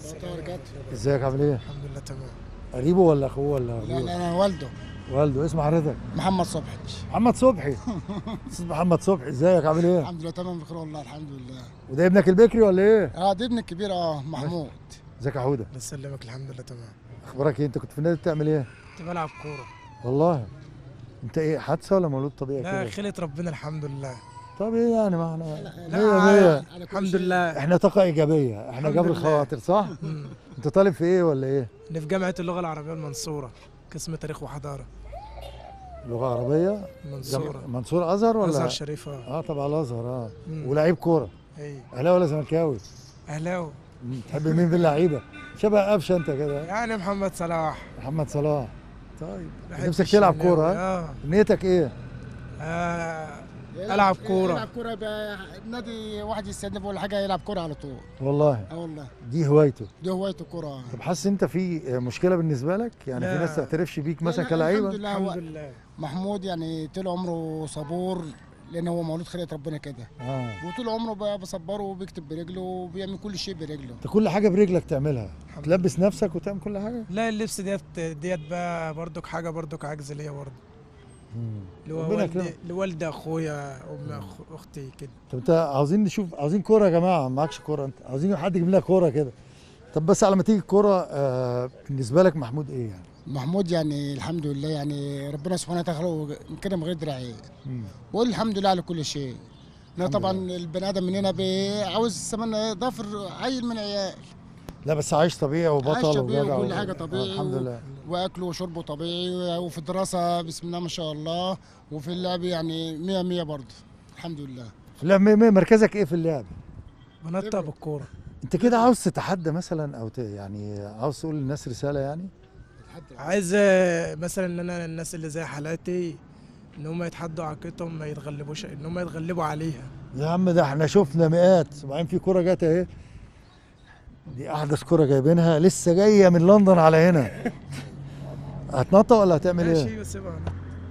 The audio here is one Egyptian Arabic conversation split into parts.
ازيك عامل ايه؟ الحمد لله تمام قريبه ولا اخوه ولا لا أبوه؟ لا انا والده والده اسم حضرتك محمد صبحي محمد صبحي استاذ محمد صبحي ازيك عامل ايه؟ الحمد لله تمام بخير والله الحمد لله وده ابنك البكري ولا ايه؟ اه ده ابني الكبير اه محمود ازيك يا حوده؟ الله يسلمك الحمد لله تمام اخبارك ايه؟ انت كنت في النادي بتعمل ايه؟ كنت بلعب كوره والله انت ايه حادثه ولا مولود طبيعي لا كده؟ خلت ربنا الحمد لله طب ايه يعني ما احنا لا مية مية على كل الحمد شيء. لله احنا طاقه ايجابيه احنا الحمد جبر لله. خواطر صح؟ مم. انت طالب في ايه ولا ايه؟ اللي في جامعه اللغه العربيه المنصوره قسم تاريخ وحضاره لغه عربيه المنصوره جم- منصور ازهر ولا؟ ازهر شريف اه اه طبعا الازهر اه مم. ولاعيب كوره اي اهلاوي ولا زملكاوي؟ اهلاوي مم. تحب مين في اللعيبه؟ شبه قفشه انت كده يعني محمد صلاح محمد صلاح طيب بحب نفسك تلعب الشناوي. كوره ها؟ اه, نيتك ايه؟ آه. يلعب- ألعب كورة. يلعب كوره يبقى نادي واحد يستهدف ولا حاجه يلعب كوره على طول والله اه والله دي هوايته دي هوايته كوره طب حاسس انت في مشكله بالنسبه لك يعني في لا. ناس تعترفش بيك مثلا لا، لا، الحمد كلعيبه لله هو الحمد لله محمود يعني طول عمره صبور لان هو مولود خلقه ربنا كده اه وطول عمره بقى بصبره وبيكتب برجله وبيعمل كل شيء برجله انت كل حاجه برجلك تعملها الحمد تلبس نفسك وتعمل كل حاجه لا اللبس ديت ديت بقى برضك حاجه برضك عجز ليا برضه اللي هو ربنا والدي يكرمك. لوالدي اخويا ام أخ- اختي كده طب انت عاوزين نشوف عاوزين كوره يا جماعه معكش كوره انت عاوزين حد يجيب لنا كوره كده طب بس على ما تيجي الكوره آه بالنسبه لك محمود ايه يعني محمود يعني الحمد لله يعني ربنا سبحانه وتعالى كده من غير دراعين مم. بقول الحمد لله على كل شيء لا الحمد طبعا البني ادم مننا بي- عاوز كمان ضافر عيل من عيال لا بس عايش طبيعي وبطل عايش طبيعي وجدع وكل و- حاجة آه طبيعي الحمد و- لله واكله وشربه طبيعي وفي الدراسه بسم الله ما شاء الله وفي اللعب يعني 100 100 برضه الحمد لله في اللعب مي- مي- مركزك ايه في اللعب بنطق بالكوره انت كده عاوز تتحدى مثلا او ت... يعني عاوز تقول للناس رساله يعني عايز آه، مثلا ان انا الناس اللي زي حالاتي ان هم يتحدوا عقيدتهم ما يتغلبوش ان هم يتغلبوا عليها يا عم ده احنا شفنا مئات وبعدين في كرة جت اهي دي احدث كرة جايبينها لسه جاية من لندن على هنا هتنطق ولا هتعمل ايه؟ ماشي وسيبها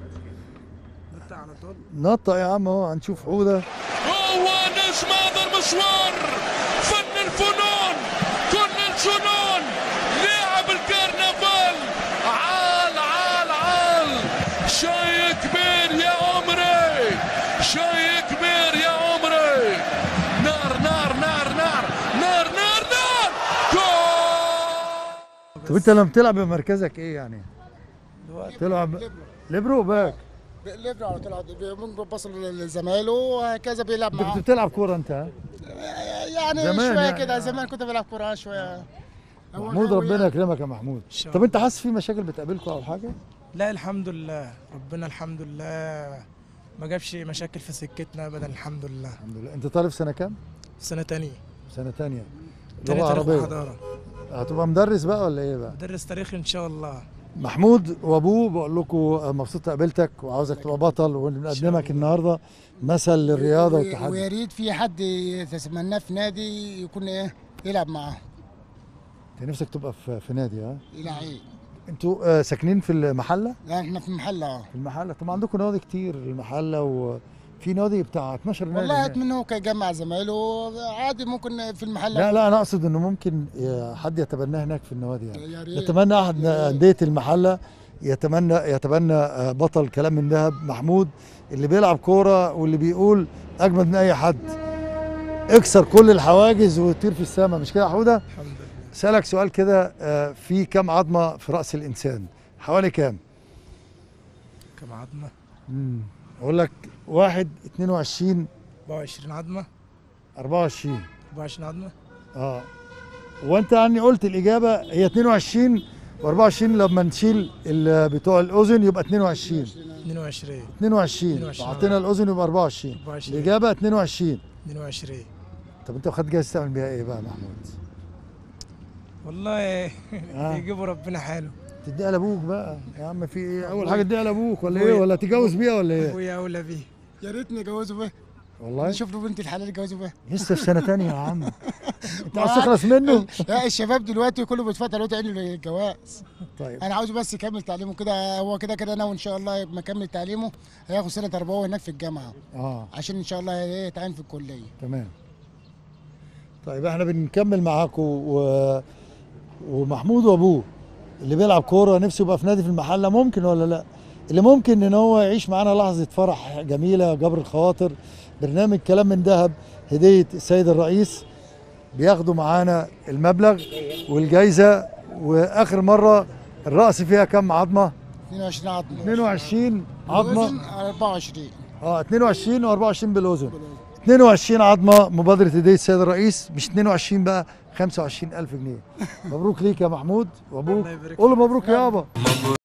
نطق على طول نطق يا عم اهو هنشوف حودة هو نجم هذا المشوار فن الفنون كل الجنون لاعب الكرنفال عال عال عال شيء كبير يا عمري شيء كبير يا عمري نار نار نار نار نار نار نار جول طب انت لما بتلعب بمركزك ايه يعني؟ دلوقتي تلعب ليبرو باك ليبرو على طول ممكن بيبصل لزمايله وهكذا بيلعب انت معاه كنت بتلعب كورة انت ها؟ يعني زمان شويه يعني. كده زمان كنت بلعب كوره شويه هو محمود غاوي ربنا يكرمك يا محمود إن شاء طب انت حاسس في مشاكل بتقابلكم او حاجة؟ لا الحمد لله ربنا الحمد لله ما جابش مشاكل في سكتنا ابدا الحمد لله الحمد لله انت طالب سنة كام؟ سنه تانية سنة تانية تانية لغة تاريخ عربية وحضاره هتبقى مدرس بقى ولا ايه بقى؟ مدرس تاريخ ان شاء الله محمود وابوه بقول لكم مبسوط قابلتك وعاوزك تبقى بطل وبنقدمك النهارده مثل للرياضه و- والتحدي ويا ريت في حد يتمناه في نادي يكون ايه يلعب معاه انت نفسك تبقى في, في نادي ها لعيب انتوا آه، ساكنين في المحله لا احنا في محل اه في المحله طب عندكم نوادي كتير المحله وفي نادي بتاع 12 نادي والله هناك. اتمنى هو كان يجمع زمايله عادي ممكن في المحل لا لا انا اقصد انه ممكن آه، حد يتبناه هناك في النوادي يعني يا ريت يتمنى احد انديه المحله يتمنى يتبنى آه، بطل كلام من ذهب محمود اللي بيلعب كوره واللي بيقول اجمد من اي حد اكسر كل الحواجز وطير في السماء مش كده يا حوده الحمد لله سألك سؤال كده آه، في كم عظمه في راس الانسان حوالي كام كم عظمه امم اقول لك واحد 22 24 عظمه 24 24 عظمه اه وانت عني قلت الاجابه هي 22 و24 لما نشيل ال- بتوع الاذن يبقى 22 22 22 22. وحطينا الاذن يبقى 24 24 الاجابه 22 22 طب انت واخد جايزه تعمل بيها ايه بقى يا محمود؟ والله آه. يجيبوا ربنا حاله تديها لابوك بقى يا عم في ايه اول حاجه تديها لابوك ولا ايه أبويا. ولا تتجوز بيها ولا ايه؟ ابويا اولى بيه يا ريت نجوزه به والله نشوف له بنت الحلال نجوزه به لسه في سنه تانية يا عم انت عايز تخلص منه؟ لا الشباب دلوقتي كله بيتفتح دلوقتي عينه للجواز طيب انا عاوزه بس يكمل تعليمه كده هو كده كده انا وان شاء الله لما يكمل تعليمه هياخد سنه تربويه هناك في الجامعه اه عشان ان شاء الله يتعين في الكليه تمام طيب احنا بنكمل معاكم و ومحمود وابوه اللي بيلعب كوره نفسه يبقى في نادي في المحله ممكن ولا لا اللي ممكن ان هو يعيش معانا لحظه فرح جميله جبر الخواطر برنامج كلام من ذهب هديه السيد الرئيس بياخدوا معانا المبلغ والجايزه واخر مره الرأس فيها كم عظمه 22 عظمه 22 عظمه الوزن 24 اه 22 و24 بالاذن 22 عظمه مبادره هديه السيد الرئيس مش 22 بقى 25000 جنيه مبروك ليك يا محمود وابوك الله يبارك قول له مبروك يابا